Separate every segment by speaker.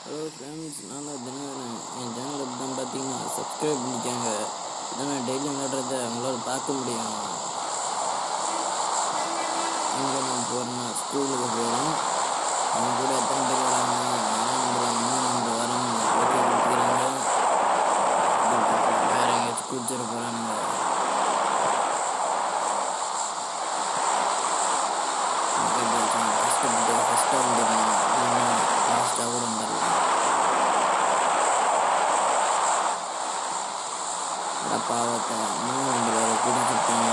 Speaker 1: Hello friends நான் தான் தினகரன் என் சேனலுக்கு தான் பார்த்தீங்கன்னா சப்ஸ்கிரைப் பண்ணிக்கோங்க இதான் நான் டெய்லி விளையாடுறத அவங்களால பார்க்க முடியும் எங்கே நான் போகிறேன்னா ஸ்கூலுக்கு போகிறோம் அவங்க கூட எத்தனை பேர் வராங்க நாலாம் நம்பர் மூணு நம்பர் வராங்க ஓகே கொடுத்துக்கிறாங்க வேறு எங்கேயாச்சும் கூச்சிட போகிறானுங்க கஷ்டப்பட்டு ஃபஸ்ட்டாக வந்துடணும் இல்லைன்னா லாஸ்ட்டாக கூட வந்துடலாம் அட பாவத்தை மூணு ரெண்டு பேரை குடிச்சுட்டாங்க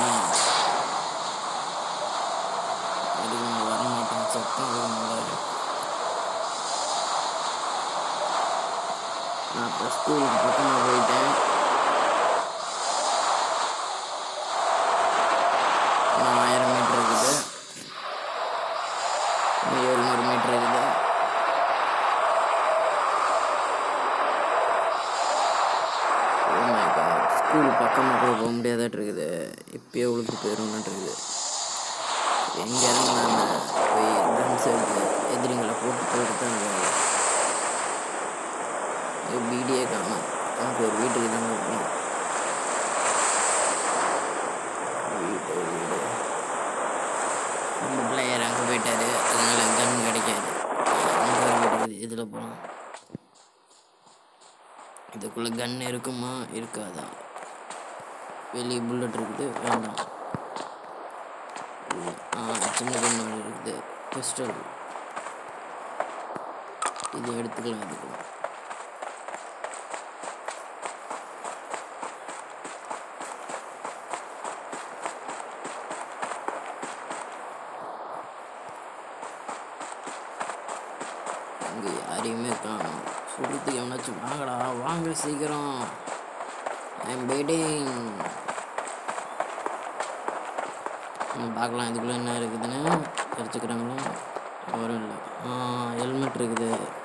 Speaker 1: அதுக்கு நான் வர மாட்டேன் சத்தம் இருக்கனால நான் இப்போ ஸ்கூலுக்கு பக்கமாக போயிட்டேன் இன்னும் ஆயிரம் மீட்டர் இருக்குது இன்னும் எழுநூறு மீட்டர் இருக்குது Oh my god. ஸ்கூல் பக்கமாக கூட போக முடியாதாட்டு இருக்குது இப்பயே உழுக்கு போயிடும்னு இருக்குது எங்கே இறங்கினாங்க போய் கன்ஸ் எடுத்து எதிரிங்களை போட்டு போட்டு தான் வீடியே காணும் நமக்கு ஒரு வீட்டுக்கு தாங்க போகணும் வீட்டு வீடு நம்ம பிள்ளையர் அங்கே போயிட்டாரு அதனால கன் கிடைக்காது அங்கே ஒரு வீடு இருக்குது இதில் போகலாம் இதுக்குள்ளே கன் இருக்குமா இருக்காதா வெளியே புல்லட் இருக்குது வேண்டாம் ஆ சின்ன கன் ஒன்று இருக்குது பிஸ்டல் இது எடுத்துக்கலாம் எடுத்துக்கலாம் இங்கே யாரையுமே காணும் சொல்கிறதுக்கு எவனாச்சும் வாங்கடா வாங்க சீக்கிரம் ஐம் வெயிட்டிங் பார்க்கலாம் இதுக்குள்ளே என்ன இருக்குதுன்னு தெரிஞ்சுக்கிறாங்களா வரும் இல்லை ஆ ஹெல்மெட் இருக்குது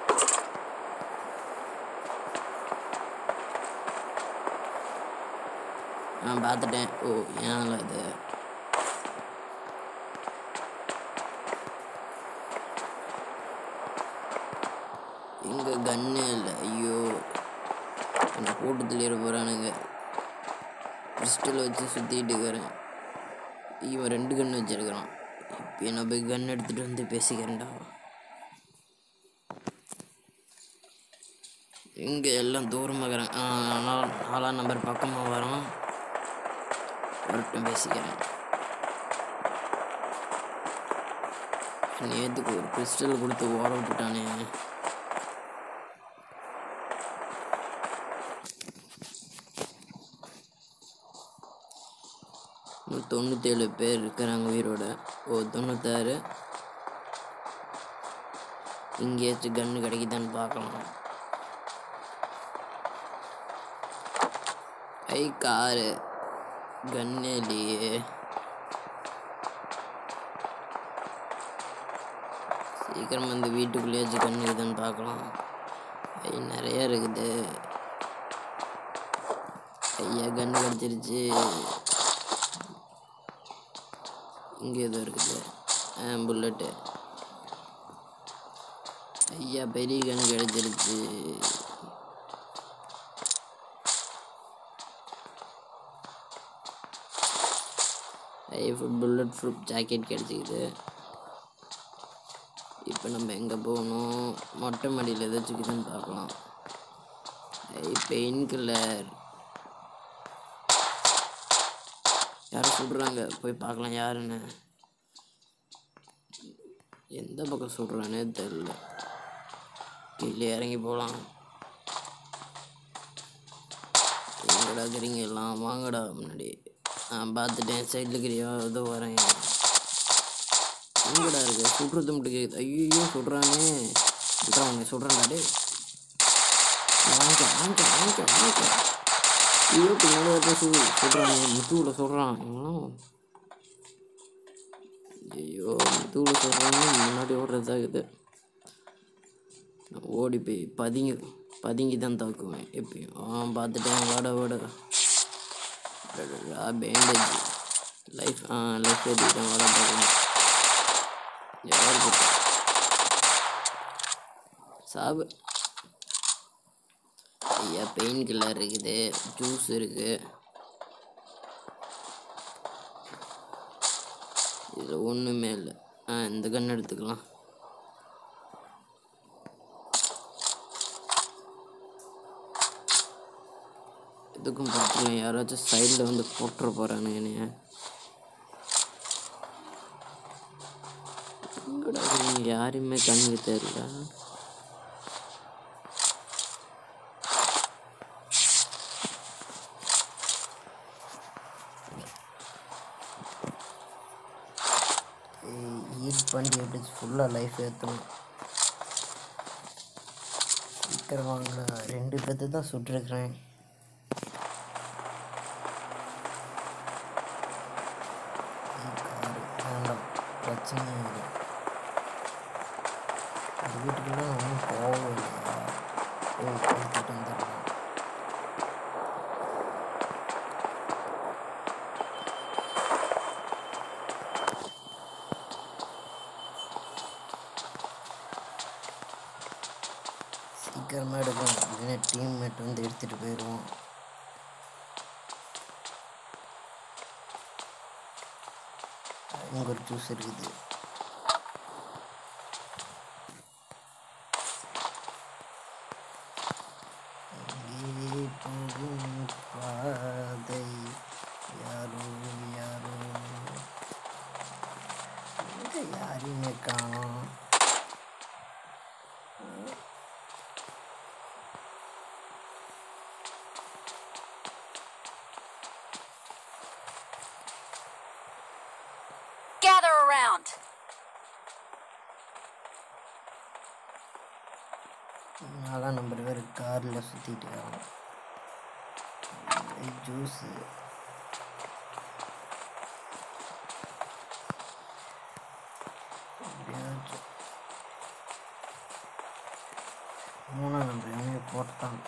Speaker 1: ஆ பார்த்துட்டேன் ஓ ஏன்ல இது இங்கே கன்னே இல்லை ஐயோ என்னை போட்டு தள்ளிட போகிறானுங்க பிஸ்டல் வச்சு சுற்றிட்டு இருக்கிறேன் இவன் ரெண்டு கன்று வச்சிருக்கிறான் இப்போ நான் போய் கன் எடுத்துகிட்டு வந்து பேசிக்கிறேன்டா இங்கே எல்லாம் தூரமாக இருக்கிறாங்க ஆ நாலா நாலாம் நம்பர் பக்கமாக வரோம் வரட்டும் பேசிக்கிறேன் நேற்றுக்கு ஒரு பிஸ்டல் கொடுத்து ஓட விட்டுட்டானே இன்னும் தொண்ணூற்றேழு பேர் இருக்கிறாங்க உயிரோட ஓ தொண்ணூத்தாறு இங்கேயாச்சும் கன்று கிடைக்குதான்னு பார்க்கலாம் ஐ காரு கன்னு இல்லையே சீக்கிரம் வந்து வீட்டுக்குள்ளேயாச்சும் கன்று இருக்குதான்னு பார்க்கலாம் ஐ நிறையா இருக்குது ஐயா கன்று கிடச்சிருச்சு இங்கே ஏதோ இருக்குது ஆ புல்லட்டு ஐயா பெரிய கண் கிடைச்சிருச்சு I put bulletproof jacket கிடச்சிக்குது இப்போ நம்ம எங்கே போகணும் மொட்டை மாடியில் ஏதாச்சும் இருக்குதுன்னு பார்க்கலாம் ஐ பெயின் கில்லர் யாரும் சுடுறாங்க போய் பார்க்கலாம் யாருன்னு எந்த பக்கம் சுடுறானே தெரில கீழே இறங்கி போகலாம் எங்கடா இருக்கிறீங்க எல்லாம் வாங்கடா முன்னாடி நான் பார்த்துட்டேன் சைடில் இருக்கிறியோ ஏதோ வரேன் எங்கடா இருக்கு சுடுறது மட்டும் கேட்குது ஐயோ சுடுறானே சுடுறான் உன்னை சுடுறான்டா டே வாங்க வாங்க வாங்க வாங்க ஐயோ பின்னாடி ஒருத்தன் சுடு சொல்கிறான் முத்துவில் சொல்கிறான் ஐயோ முத்துவில் சொல்கிறாங்க முன்னாடி ஓடுறதா இருக்குது நான் ஓடி போய் பதுங்கி பதுங்கி தான் தாக்குவேன் எப்பயும் ஆ பார்த்துட்டேன் வாட வாட பேண்டேஜ் லைஃப் ஆ லைஃப் ஏற்றிக்கிட்டேன் வாட பார்க்கலாம் யாருக்கு சாவு ஐயா பெயின் கில்லர் இருக்குது ஜூஸ் இருக்கு இதில் ஒன்றுமே இல்லை ஆ இந்த கன் எடுத்துக்கலாம் எதுக்கும் பார்த்துக்கலாம் யாராச்சும் சைடில் வந்து போட்டுற போகிறானுங்க என்னைய எங்கடா இருக்கீங்க? யாரையுமே கண்ணுக்கு தெரியல ஹீட் பண்ணி எப்படி ஃபுல்லாக லைஃப் ஏற்றணும் சீக்கிரம் வாங்க ரெண்டு பேர்த்து தான் சுட்டிருக்கிறேன் வேண்டாம் பிரச்சனை இல்லை அந்த வீட்டுக்குள்ள ஒன்றும் போகவே இல்லையா போய் கொடுத்துட்டு வந்துடலாம் சீக்கிரமாக எடுக்கணும் இல்லைன்னா டீம்மேட் வந்து எடுத்துகிட்டு போயிடுவோம் இங்கே ஒரு ஜூஸ் இருக்குது எங்கே போகும் பாதை யாரோ யாரோ எங்கே யாரையுமே காணோம்
Speaker 2: Gather around.
Speaker 1: நாலாம் நம்பர் பேர் காரில் சுற்றிட்டு இருக்காங்க ஜூஸு எப்படியாச்சும் மூணாம் நம்பர் எவனையோ போட்டான்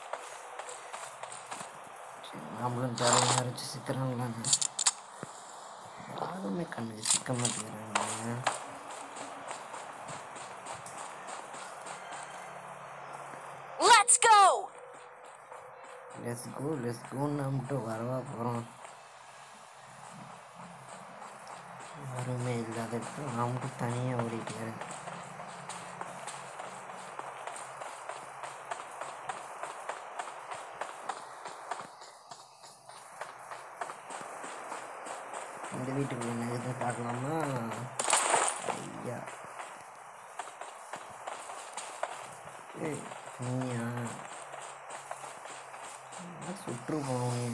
Speaker 1: சரி நாமளும் ஜாலியாக யாராச்சும் சிக்கிறாங்களான்னு யாருமே கண்ணுக்கு சிக்க மாட்டேங்கிறாங்க
Speaker 2: Let's go.
Speaker 1: Let's go let's கோன்னு மட்டும் வரவா போகிறோம் யாருமே இல்லாத இடத்துல நான் மட்டும் தனியாக ஓடிட்டு இருக்கேன் இந்த வீட்டுக்குள்ள என்ன எதுவும் பார்க்கலாமா ஐயா ஏய் நீயா சுற்று போனோம்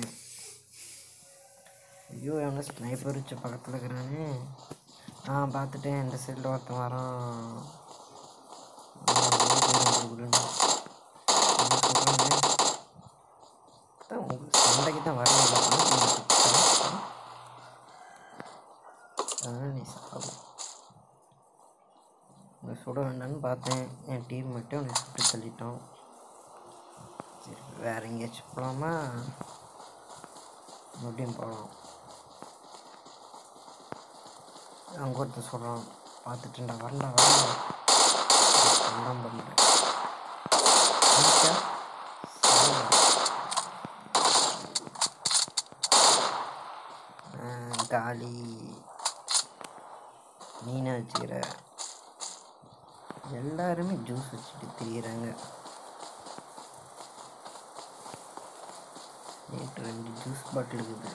Speaker 1: ஐயோ எவனா ஸ்னைப்பர் வச்சு பக்கத்தில் இருக்கிறானே ஆ பார்த்துட்டேன் இந்த சைடில் ஒருத்தன் வரான் ஆ, வெளிய போயிரு, அதுக்குள்ளன்னு. என்ன சொல்றானே? அதான் உங்க சண்டைக்கு தான் வரல அதனால் நீ சாப்பிடு உன்னை சுட வேண்டாம்னு பார்த்தேன் என் டீம் மட்டும் உன்னை சுட்டு தள்ளிட்டோம் சரி வேற எங்கேயாச்சும் போகலாமா மறுபடியும் போகலாம் அங்கே ஒருத்தர் சொல்கிறான் பார்த்துட்டுண்டா வரண்டா வரண்டா பண்ணலாம் பண்ணுறேன் காலி மீனை வச்சுக்கிற எல்லாருமே ஜூஸ் வச்சுட்டு திரியிறாங்க நேற்று ரெண்டு ஜூஸ் பாட்டில் இருக்குது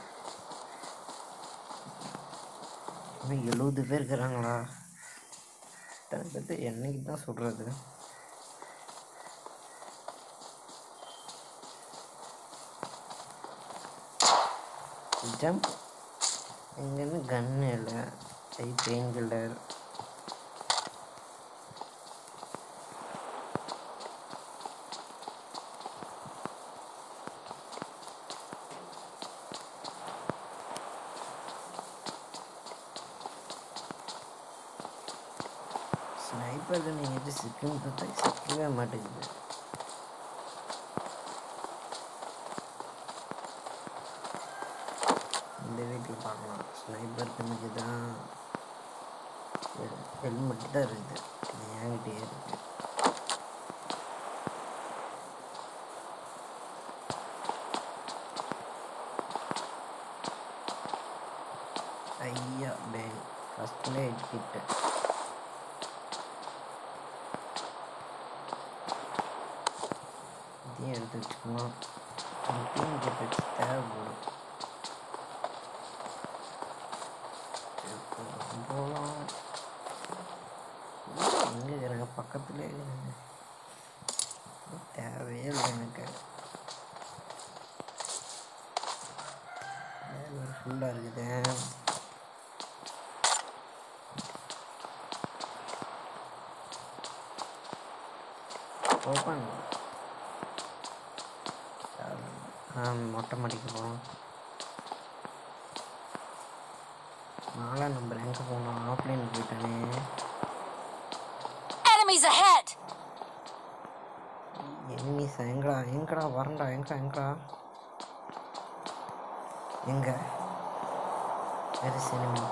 Speaker 1: இன்னும் எழுபது பேர் இருக்கிறாங்களா இத்தனை பேர்த்து என்னைக்கு தான் சுடுறது ஜம்ப் இங்கேருந்து கன்னு இல்லை கை பெயின் கில்லர் ஸ்னைப்பரில் நீங்கள் எது சிக்குன்னு பார்த்தா சிக்கவே மாட்டேங்குது இந்த வீட்டில் பார்க்கலாம் ஸ்னைப்பர் கண்ணுக்கு தான் ஹெல்மெட் தான் இருக்குது இது என்கிட்டயே இருக்கு பக்கத்துலேயே கிட்ட இதையும் எடுத்து வச்சுக்கலாம் டீம் கிட்ட தேவைப்படும் போகலாம் எங்கே இருக்கிறாங்க பக்கத்துலேயே இருக்கிறாங்க தேவையே இல்லை எனக்கு ஃபுல்லாக இருக்குது ஓப்பன் ஆ மொட்டை மாடிக்கு போகணும் நாலாம் நம்பர் எங்கே போகணும் ஆஃப்லைன் போயிட்டானே
Speaker 2: Enemies ahead!
Speaker 1: எனிமீஸ் எங்கடா எங்கடா வரண்டா எங்கடா எங்கடா எங்க வெரி சினிமா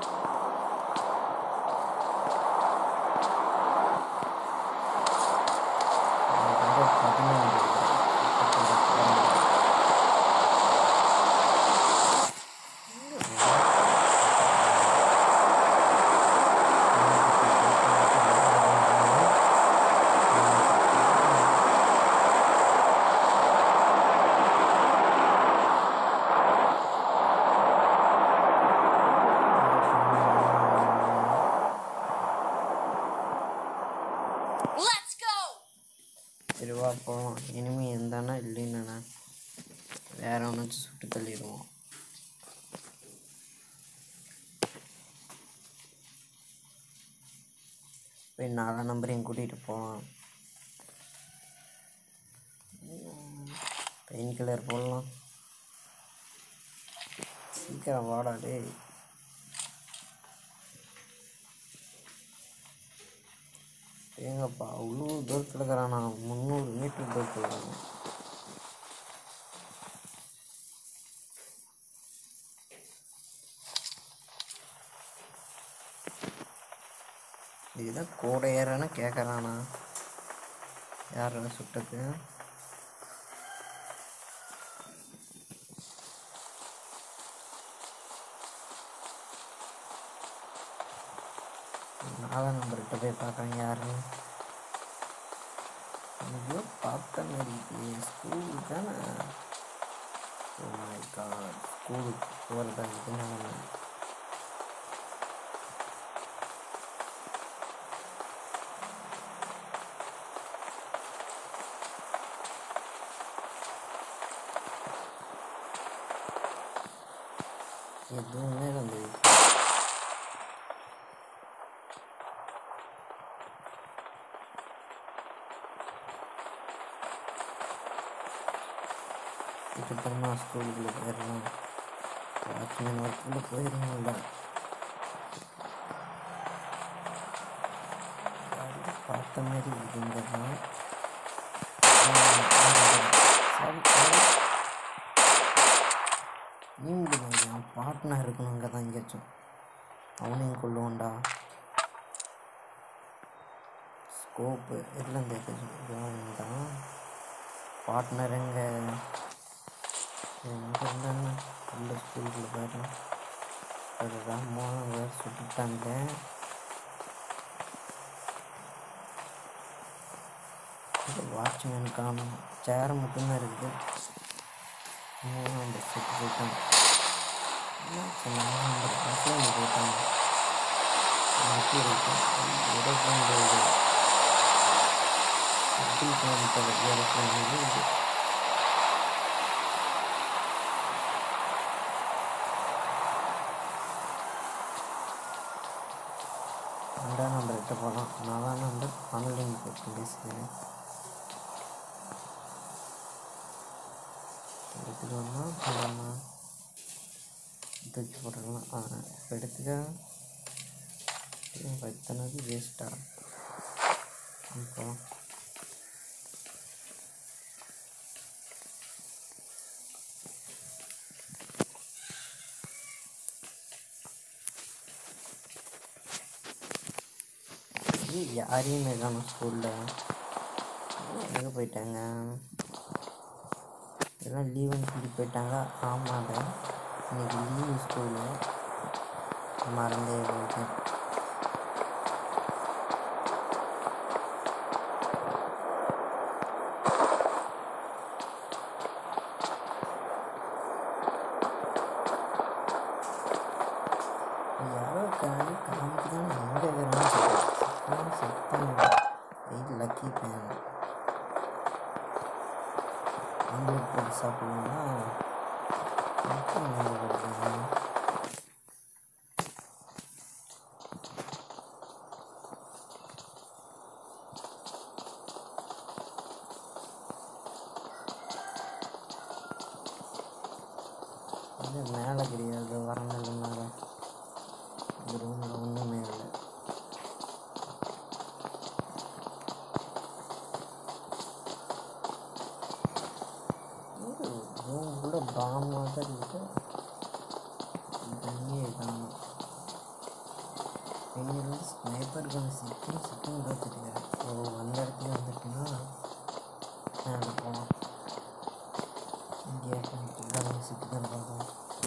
Speaker 2: Let's go!
Speaker 1: திருவா போகலாம் இனிமே இருந்தானா இல்லைன்னா வேற ஒன்று சுட்டு தள்ளிடுவோம் போய் நாலாம் நம்பரையும் கூட்டிகிட்டு போகலாம் பெயின் கில்லர் போடலாம் சீக்கிரம் வாடா டேய் ஏங்கப்பா அவ்வளோ தூரத்தில் இருக்கிறானா முந்நூறு மீட்டர் தூரத்தில் இருக்கிறான் இதுதான் கூட ஏறன்னு கேட்குறானா யார் சுட்டது நாலாம் நம்பர்கிட்ட போய் பார்க்குறேன் யாருன்னு ஐயோ பார்த்த மாதிரி ஸ்கூலுக்கு தானே ஓ மை காட் ஸ்கூலுக்கு போகிறதா இதுனால எதுவுமே வந்து இதுக்கப்புறமா ஸ்கூலுக்குள்ளே போயிடணும் வாட்ச்மேன் ஒர்க்குள்ளே போயிடணும்ல யாரையோ பார்த்த மாதிரி இதுங்க தான் நீங்க என் பார்ட்னர் இருக்கணும் அங்கே தான் எங்கேயாச்சும் அவனையும் கொள்ளுவோண்டா ஸ்கோப்பு எல்லாம் தெரிஞ்சு தான் பார்ட்னர் எங்கே எங்கே இருந்தாங்க உள்ள ஸ்கூலுக்குள்ள போயிட்டேன் அதுதான் மூணு பேர் சுட்டுட்டாங்க வாட்ச்மேன் காணும் சேர் மட்டும்தான் இருக்குது மூணாம் பஸ் சுட்டு போயிட்டான் என்னாச்சு நாலாம் நம்பர் பஸ்ஸில் போயிட்டாங்க மாற்றி இருக்கேன் ஏரோப்ளேன் போகுது அப்துல் கலாம் தலை ஏரோப்ளேன் இது ரெண்டாம் நம்பர் கிட்ட போகலாம் நாலாம் நம்பர் பன்னெண்டு போட்டு பேசுகிறேன் எடுத்துட்டு வந்தால் போடலாமா தூக்கி போட்டுக்கலாம் ஆ இப்போ எடுத்துக்க இப்போ இத்தனைக்கு வேஸ்ட்டாக இப்போ இது யாரையுமே காணும் ஸ்கூலில் எங்கே போயிட்டாங்க எல்லாம் லீவுன்னு சொல்லி போயிட்டாங்க ஆமாங்க இன்னைக்கு லீவு ஸ்கூலு
Speaker 3: மறந்தே போயிட்டேன் யாரோ காணி காமிக்கு தான் எங்கே இருக்கிறான்னு செத்தான் வெயிட் லக்கி பேன் ஆம்லேட் போட்டு சாப்பிடணும்னா மட்டும் ஞாபகப்படுத்துங்க இது மேலே கிடையாது வரநிலை மேலே இந்த ரூமில் ஒன்றுமே இல்லை ரூம் கூட பாமாக தான் இருக்கு தண்ணியே காணும் இங்கிருந்து ஸ்னைப்பர் கன் சிக்கன் சிக்கன் பார்த்துருக்கேன் ஓ அந்த இடத்துல வந்துட்டுன்னா மேலே போகலாம் இங்கே கன் சிக்கன் பார்க்கலாம்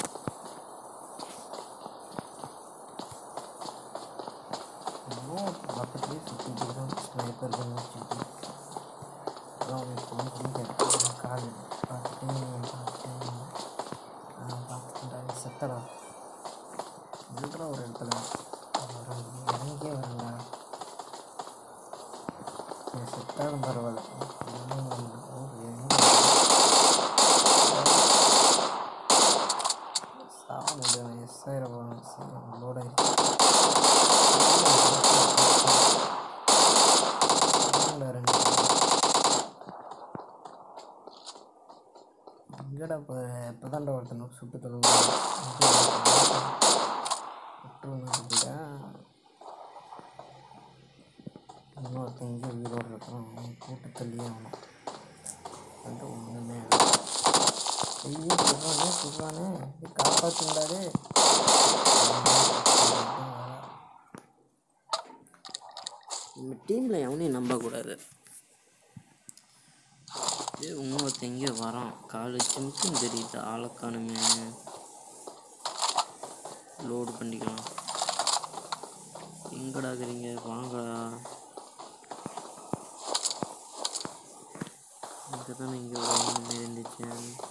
Speaker 3: இன்னும் பக்கத்துலேயே சுற்றிட்டு இருக்கிறோம் ஸ்னைப்பர் கன் வச்சுட்டு அப்புறம் அவனுக்கு கொஞ்சம் கிடைக்கும் கால் பார்த்துட்டு பார்த்துட்டு பார்த்துட்டு செத்தடா சொல்கிறா ஒரு இடத்துல வரேன் இறங்கியே வரேன்டா நான் செத்தாலும் பரவாயில்ல இன்னும் நம்ம ஊர் எங்க சாக முடியும் எஸ் ஆயிரம் லோட் ஆயிடுச்சு ரெண்டு எங்கடா இப்போ இப்போ தான்டா ஒருத்தனை சுட்டு தொழுவாங்க விட்டு வந்துட்டு இன்னொருத்தன் இங்கே உயிரோடு இருக்கான் அவன் கூட்டு தள்ளியே ஆகணும் வந்து ஒன்றுமே ஐயோ சொல்கிறானே சொல்கிறானே காப்பாற்றுங்கிறாரு
Speaker 1: நம்ம டீமில் எவனையும் நம்பக்கூடாது ஏ இன்னொருத்தன் எங்கேயோ வரான் காலு சிம்க்கும் தெரியுது ஆளக்கானுமே லோடு பண்ணிக்கலாம் எங்கடா இருக்கிறீங்க வாங்கடா இங்கே தானே இங்கே ஒரு இருந்துச்சு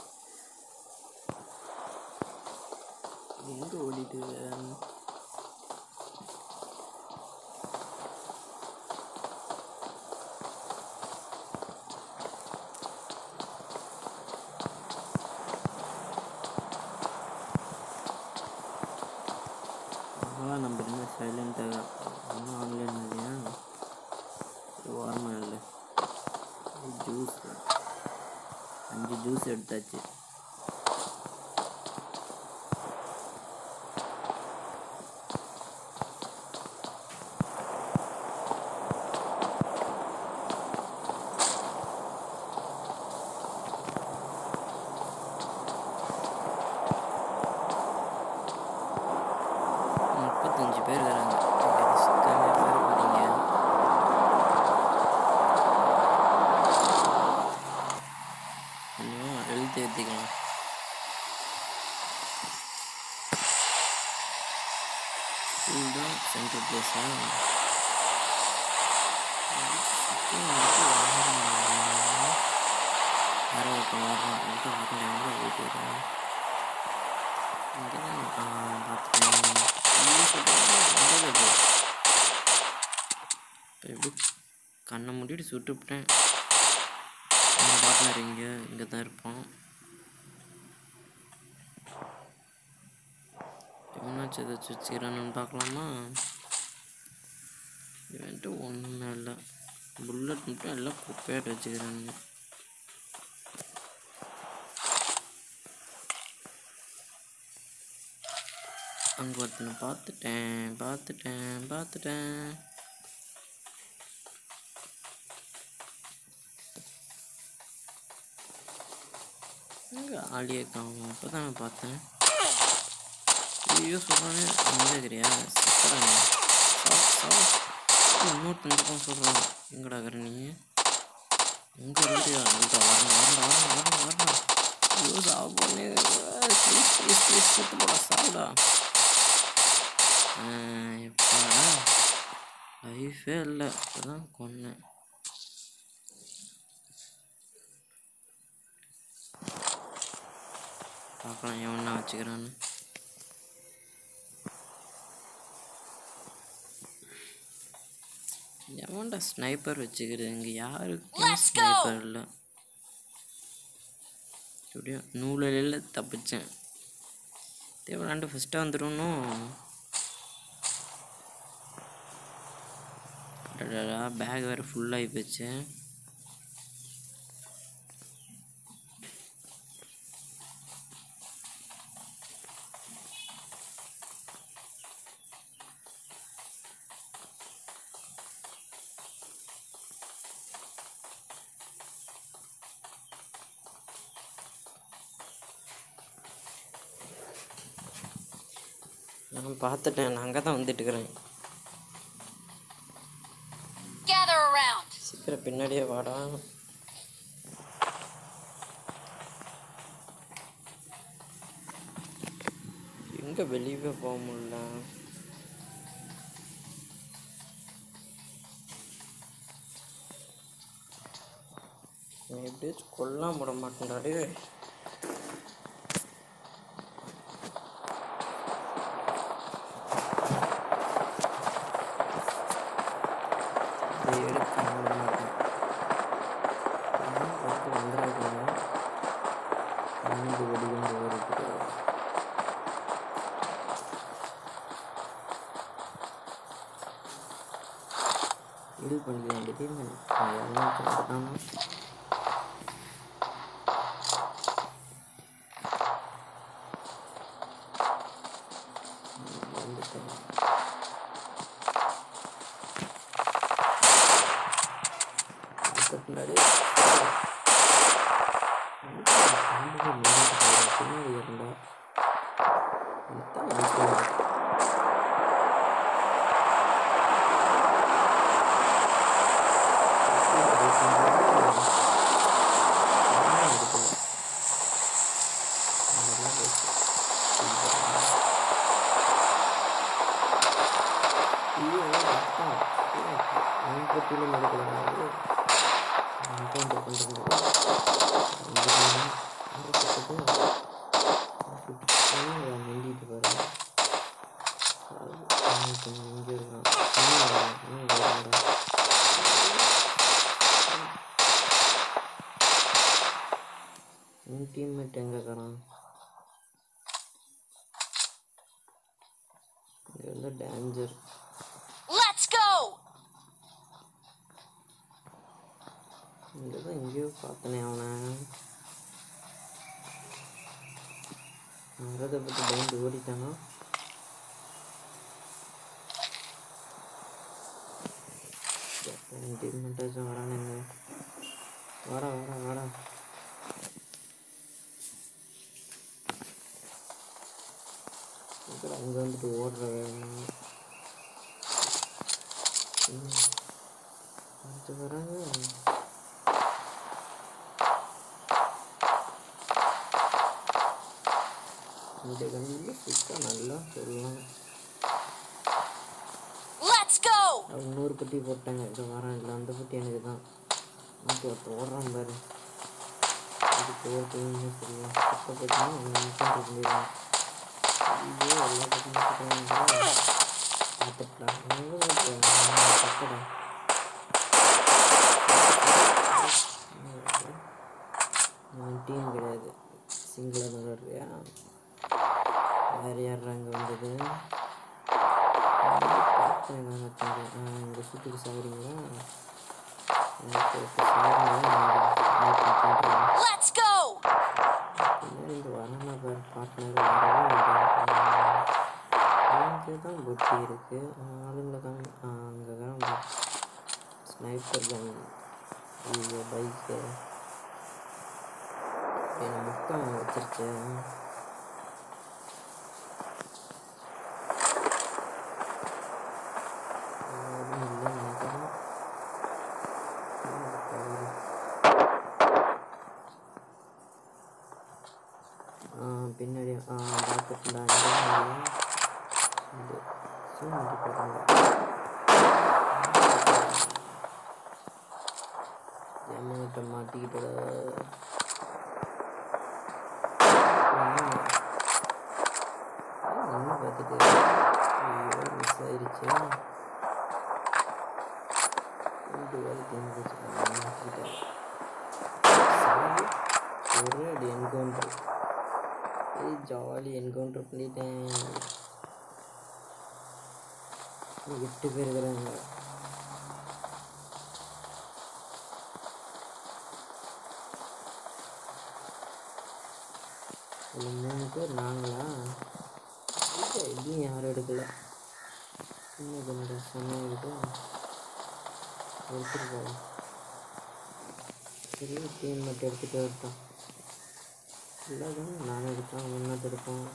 Speaker 1: எங்கே ஓடிட்டு இருக்க? அதெல்லாம் நம்ம என்ன சைலண்ட்டாக ஒன்றும் ஆன்லைன் இல்லையா இது ஓரமாக இல்லை ஜூஸ் அஞ்சு ஜூஸ் எடுத்தாச்சு முப்பத்தஞ்சு பேர் இருக்கிறாங்க கம்மியாக பேர் போகிறீங்க கொஞ்சம் ஹெல்த் ஏற்றிக்கலாம் இதுதான் சென்ட்ரல் பிளேஸா வேற ஒருத்தன் வர்றான் எங்கே வரல எங்கே போயிட்டு வரேன் இங்கே தான் பார்த்துட்டேன் இப்போ எப்படி கண்ணை மூடிட்டு சுட்டுவிட்டேன் நம்ம பார்ட்னர் இங்கே இங்கே தான் இருப்பான் என்னாச்சு ஏதாச்சும் வச்சுக்கிறானு பார்க்கலாமா இவன்ட்டு ஒன்றுமே இல்லை புல்லட் மட்டும் எல்லாம் குப்பையாட்டு வச்சுக்கிறானுங்க அங்கே ஒருத்தனை பார்த்துட்டேன் பார்த்துட்டேன் பார்த்துட்டேன் எங்கே ஆளியே காணும் இப்போ தான் நான் பார்த்தேன் ஐயோ சொல்கிறானே அங்கே இருக்கிறியா சத்துறாங்க சாப் சாப் இன்னொருத்தன் பக்கம் சொல்கிறான் எங்கடா இருக்கிற நீ எங்கே இருந்தியா அங்கே வரணும் வரணும் வரணும் வரணும் வரணும் ஐயோ சாப்பிட்றே ப்ளீஸ் ப்ளீஸ் ப்ளீஸ் செத்து போடா சாப்பிடா எப்பா லைஃபே இல்லை இப்போதான் கொன்னேன் பார்க்கலாம் எவனா வச்சுக்கிறான்னு எவன்டா ஸ்னைப்பர் வச்சுக்கிறது இங்கே யாருக்கும்
Speaker 2: Let's go.
Speaker 1: ஸ்னைப்பர் இல்லை எப்படியோ நூலில் தப்பிச்சேன் தேவையாண்டு ஃபஸ்ட்டாக வந்துடணும் பேக் வேறு ஃபுல்லாகி போச்சு நான் பார்த்துட்டேன் நான் அங்கே தான் வந்துட்டு இருக்கிறேன்
Speaker 2: Gather around.
Speaker 1: சீக்கிரம் பின்னாடியே வாடா எங்கே வெளியவே போக முடியல இவன் எப்படியாச்சும் கொல்லாம விட மாட்டேன்டாடே இதை எடுக்க விட மாட்டேன் இன்னும் பார்த்து வந்துடாதீங்க கண்ணு வெடிகுண்டு வருது இது பண்ணிக்க வேண்டியது என்ன பண்ணுறானோ வந்துட்டேன் அதுக்கு பின்னாடி பின்னாடி இருந்தா இதுதான் அடிக்கிறது. டீம்மேட் எங்க இருக்கிறான் இங்க வந்து டேஞ்சர்
Speaker 2: Let's go.
Speaker 1: இங்கே தான் எங்கேயோ பார்த்தனே அவனை வரதை பற்றி பயந்து ஓடிட்டானா டீம்மேட்டாச்சும் வரானுங்க வாடா வாடா வாடா அங்கே வந்துட்டு ஓடுற வேகமா ம். அடுத்து வராங்க இந்த கண்ணில் சுத்தம் நல்லா சொல்லலாம்
Speaker 2: Let's go.
Speaker 1: அது இன்னொரு பட்டி போட்டாங்க இந்த வாரம் இல்லை அந்த பட்டி எனக்கு தான் எனக்கு ஒருத்தர் ஓடுறான் பாரு அதுக்கு ஓட்டுன்னு சொல்லுவேன் சுத்த பட்டினா அவன் நிமிஷம் இருந்துடுவான் ஐயோ எல்லா பட்டியும் பார்த்துக்கலாம் கட்டடா டீம் கிடையாது சிங்கிளாக தான் விளையாடுறியா வேறு யார் அங்கே வந்தது பார்த்தேன் நான் வச்சாங்க இந்த சுற்றுக்கு சாகுறீங்களா எனக்கு இப்போ சாகுறீங்களா
Speaker 2: Let's go.
Speaker 1: பின்னாடி இந்த வரணா பேர் பார்ட்னர் வரவே இங்கே தான் புத்தி இருக்கு ஆளுங்களை தான் அங்கே தான் ஸ்னைப்பர் கன் இது பைக்கு என்ன முக்கம் வச்சிருச்சு யாரும் இல்லை நினைக்கிறேன் ஆ, தவறு. ஆ, பின்னாடி ஆ பார்த்துட்டுடா இது
Speaker 3: வச்சு இங்கே போகிறாங்க ஜம்மகிட்ட மாட்டிக்கிட்டோட என்ன பார்த்துட்டு ஐயோ மிஸ் ஆயிடுச்சு ரெண்டு வேலை தெரிஞ்சு வச்சுருக்காங்க மாட்டிக்கிட்டேன் சாவு ஒரே அடி என்கவுண்டர் ஏய் ஜாலி என்கவுண்டர் பண்ணிட்டேன் இன்னும் எட்டு பேர் இருக்கிறாங்க இதில் மூணு பேர் நாங்களா இல்லை எதுவும் யாரும் எடுக்கல சின்ன கண்ணோட சொன்னவங்கிட்ட எடுத்துட்டு போகலாம் சரி டீம் மட்டும் எடுத்துகிட்டு வரட்டும் இல்லை தானே நானும் எடுப்பேன் முன்னாடி எடுப்போம்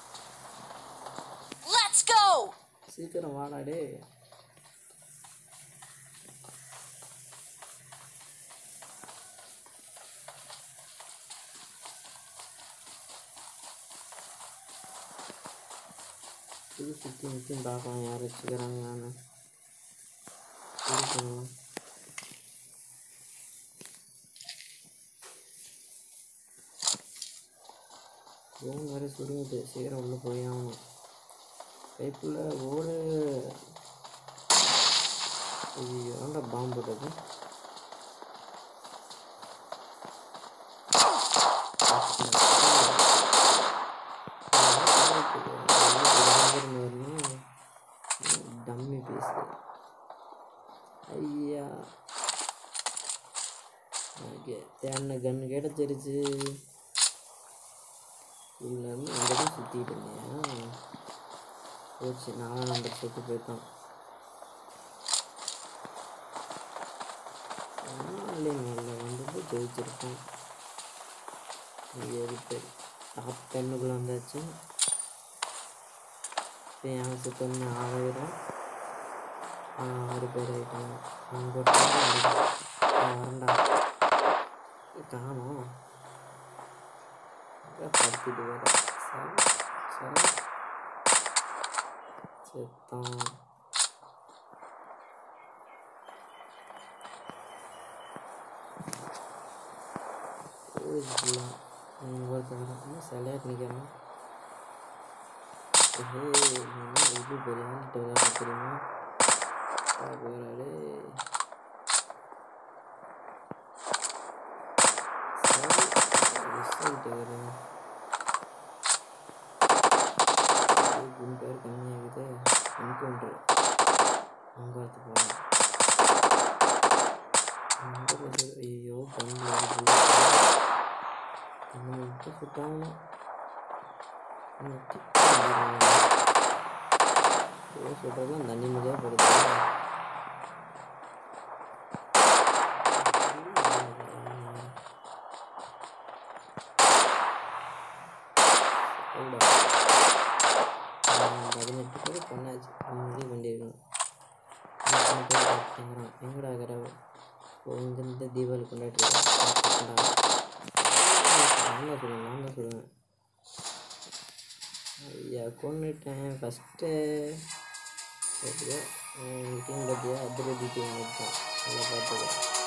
Speaker 2: Let's go!
Speaker 3: சீக்கிரம் வாடா டே இது சுற்றி முற்றி பார்க்கலாம் யார் வச்சுக்கிறாங்களான்னு இருக்கணும் ஃபோன் வேறு சுடுங்குது சீக்கிரம் உள்ளே போய் ஆகணும் கைப்புள்ள ஓடு ஐயோ ஏன்டா பாம்பு போட்டது டம்மி பீஸ் ஐயா ஓகே தேடின கன்று கிடச்சிருச்சு இருந்து அங்கே தான் சுற்றிட்டு இருந்தேன் போச்சு நாலாம் நம்பர் செத்து போயிட்டோம் இல்லைங்க இல்லை வந்துட்டு ஜெயிச்சிருக்கோம் ஏழு பேர் டாப் டென்னுக்குள்ளே வந்தாச்சு இப்போ என் செத்தொன்று ஆறாயிரம் ஆறு பேர் ஆகிட்டாங்க அங்கே வரண்டா காணும் படுத்திட்டு வேற சரி சரி செத்தான் ஒருத்தன் சிலையாக நிற்கிறான் இது பெரிய ஆள்கிட்ட விளையாட தெரியுமா போகிறாரு பேர் கம்மியாகுது என்கவுண்டர் அங்கே எடுத்து போகலாம் ஐயோ கண்ணு கண்ணு விட்டு சுட்டாங்க சுட்டதான் தண்ணி முடியா படுது பதினெட்டு பேர் பண்ணாச்சு முடிவு பண்ணியிருக்கணும் எங்கடா இருக்கிற ஓ இங்கேருந்து தீபாவளி கொண்டாடிருக்கேன் நான் தான் சொல்லுவேன் நான் தான் சொல்லுவேன் ஐயா கொண்டுட்டேன் ஃபஸ்ட்டு எப்படியோ டீம் பற்றியா அதிரடி டீம் தான் நல்லா பார்த்துக்கோ